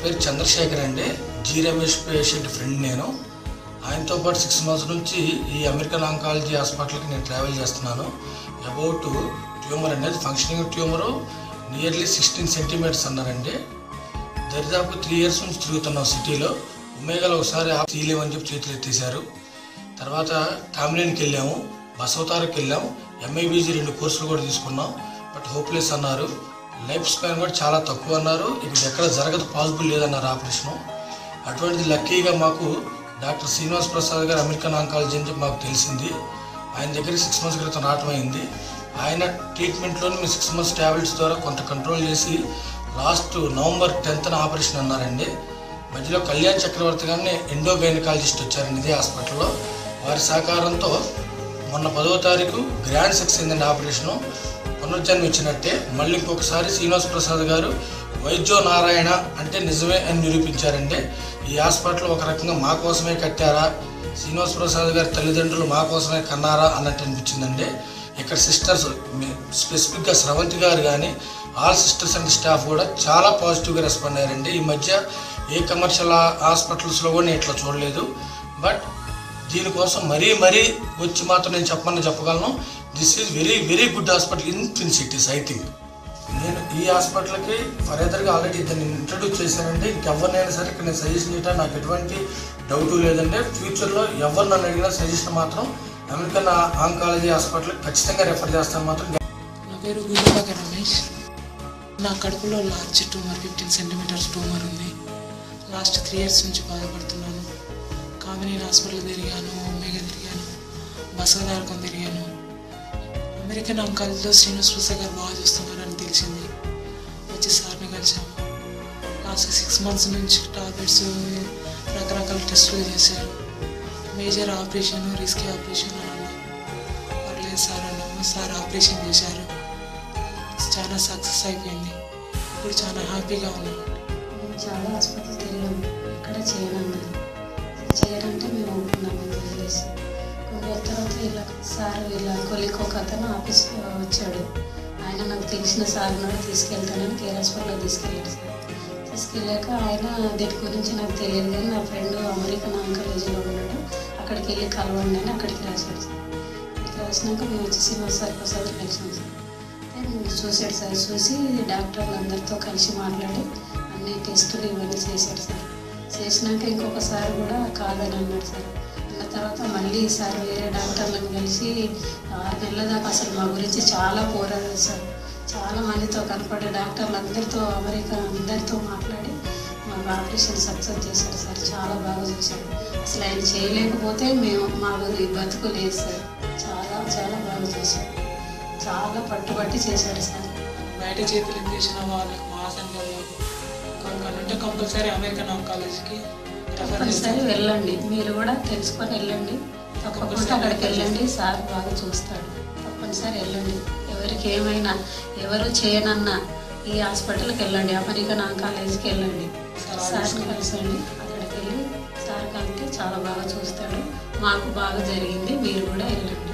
పేరు చంద్రశేఖర్ అండి G Ramesh patient friend నేను ఆయనతో పాటు సిక్స్ మంత్స్ నుంచి ఈ అమెరికన్ ఆంకాలజీ హాస్పిటల్కి నేను ట్రావెల్ చేస్తున్నాను అబౌట్ ట్యూమర్ అనేది functioning tumour nearly sixteen centimetres అన్నారండి దరిదాపు త్రీ ఇయర్స్ నుంచి తిరుగుతున్నాం సిటీలో ఉమేగలు ఒకసారి ఆఫ్ తీయలేమని చెప్పి చేతులు ఎత్తేసారు తర్వాత కామినేనికి వెళ్ళాము బసవతారకు వెళ్ళాము ఎంఐబీజీ రెండు కోర్సులు కూడా తీసుకున్నాం బట్ హోప్లెస్ అన్నారు లైఫ్ స్పాన్ కూడా చాలా తక్కువ అన్నారు ఇప్పుడు ఎక్కడ జరగదు పాసిబుల్ లేదన్నారు ఆపరేషను అటువంటిది లక్కీగా మాకు డాక్టర్ శ్రీనివాస్ ప్రసాద్ గారు అమెరికన్ ఆంకాలజీ అని చెప్పి మాకు తెలిసింది ఆయన దగ్గరికి సిక్స్ మంత్స్ క్రితం రావటం అయింది ఆయన ట్రీట్మెంట్లోనే మేము సిక్స్ మంత్స్ ట్యాబ్లెట్స్ ద్వారా కొంత కంట్రోల్ చేసి లాస్ట్ నవంబర్ టెన్త్న ఆపరేషన్ అన్నారండి మధ్యలో కళ్యాణ్ చక్రవర్తి గారిని ఎండో గైనకాలజిస్ట్ వచ్చారండి ఇదే హాస్పిటల్లో వారి సహకారంతో మొన్న పదవ తారీఖు గ్రాండ్ సక్సెస్ అయిందండి ఆపరేషను పునర్జన్మ ఇచ్చినట్టే మళ్ళీ ఇంకొకసారి శ్రీనివాస్ ప్రసాద్ గారు వైద్యో నారాయణ అంటే నిజమే అని నిరూపించారండి ఈ హాస్పిటల్ ఒక రకంగా మా కోసమే కట్టారా శ్రీనివాస్ ప్రసాద్ గారి తల్లిదండ్రులు మా కోసమే కన్నారా అన్నట్టు అనిపించిందండి ఇక్కడ సిస్టర్స్ స్పెసిఫిక్గా స్రవంతి గారు కానీ ఆల్ సిస్టర్స్ అండ్ స్టాఫ్ కూడా చాలా పాజిటివ్గా రెస్పాండ్ అయ్యారండి ఈ మధ్య ఏ కమర్షియల్ హాస్పిటల్స్లో కూడా నేను ఇట్లా చూడలేదు బట్ దీనికోసం మరీ మరీ వచ్చి మాత్రం నేను చెప్పమని చెప్పగలను this is very very good hospital in twin cities I think నేను ఈ హాస్పిటల్కి ఫర్దర్గా ఆల్రెడీ దాన్ని ఇంట్రడ్యూస్ చేశానండి ఇంకెవరినైనా సరే ఇక్కడ నేను సజెషన్ చేయటం నాకు ఎటువంటి డౌట్ లేదండి ఫ్యూచర్లో ఎవరు నన్ను అడిగినా సజెషన్ మాత్రం అమెరికన్ ఆంకాలజీ హాస్పిటల్ ఖచ్చితంగా రెఫర్ చేస్తాను మాత్రం నా పేరు గురుబాగ రమేష్ నా కడుపులో large tumour fifteen centimetres tumour ఉంది లాస్ట్ త్రీ ఇయర్స్ నుంచి బాధపడుతున్నాను కామినేని హాస్పిటల్ తిరిగాను ఒమేగా తిరిగాను బసవదారకం తిరిగాను అమెరికన్ అంకాలజీలో శ్రీనివాస్ ప్రసాద్ గారు బాగా చూస్తున్నారని తెలిసింది వచ్చి సార్ని కలిసాము లాస్ట్ సిక్స్ మంత్స్ నుంచి టాబ్లెట్స్ రకరకాల టెస్టులు చేశారు మేజర్ ఆపరేషన్ రిస్కీ ఆపరేషన్ అని అన్నారు పర్లేదు సార్ అన్నాము సార్ ఆపరేషన్ చేశారు చాలా సక్సెస్ అయిపోయింది ఇప్పుడు చాలా హ్యాపీగా ఉన్నాము మేము చాలా హాస్పిటల్ తిరిగాము ఎక్కడ చేయనన్నారు చేయాలంటే మేము ఒప్పుకున్నాము వదిలేసి కొన్ని రోజుల తర్వాత ఇలా సార్ ఇలా కొలిక్ ఒక అతను ఆఫీస్ వచ్చాడు ఆయన నాకు తెలిసిన సార్ కూడా తీసుకెళ్తానని కేర్ హాస్పిటల్లో తీసుకెళ్ళాడు సార్ తీసుకెళ్ళాక ఆయన దీని గురించి నాకు తెలియదు కానీ నా ఫ్రెండ్ అమెరికన్ ఆంకాలజీలో ఉన్నాడు అక్కడికి వెళ్ళి కలవండి అని అక్కడికి రాశాడు సార్ అక్కడికి రాసినాక మేము వచ్చి శ్రీనివాస్ సార్ ప్రసాద్ కలిసాం సార్ అయితే చూశాడు సార్ చూసి డాక్టర్లు అందరితో కలిసి మాట్లాడి అన్ని టెస్టులు ఇవన్నీ చేశాడు సార్ చేసినాక ఇంకొకసారి కూడా కాదని అన్నాడు సార్ అన్న తర్వాత మళ్ళీ ఈసారి వేరే డాక్టర్లను కలిసి ఆరు నెలల దాకా అసలు మా గురించి చాలా పోరాడారు సార్ చాలా మందితో కనపడే డాక్టర్లు అందరితో అమెరికా అందరితో మాట్లాడి మా ఆపరేషన్ సక్సెస్ చేశారు సార్ చాలా బాగా చూశారు అసలు ఆయన చేయలేకపోతే మేము మా ఈ బతుకు లేదు సార్ చాలా చాలా బాగా చేశారు చాలా పట్టుబట్టి చేశాడు సార్ బయట చేతులు చేసిన వాళ్ళకి మా సెంటర్లో ఉంటే కంపల్సరీ అమెరికన్ ఆంకాలజీకి రెఫర్ తప్పనిసరి చేస్తాను వెళ్ళండి మీరు కూడా తెలుసుకొని వెళ్ళండి తప్పకుండా అక్కడికి వెళ్ళండి సార్ బాగా చూస్తాడు తప్పనిసరి వెళ్ళండి ఎవరికి ఏమైనా ఎవరు చేయనన్నా ఈ హాస్పిటల్కి వెళ్ళండి అమెరికన్ ఆంకాలజీకి వెళ్ళండి సార్ని కలిసండి అక్కడికి వెళ్ళి సార్ కలిస్తే చాలా బాగా చూస్తాడు మాకు బాగా జరిగింది మీరు కూడా వెళ్ళండి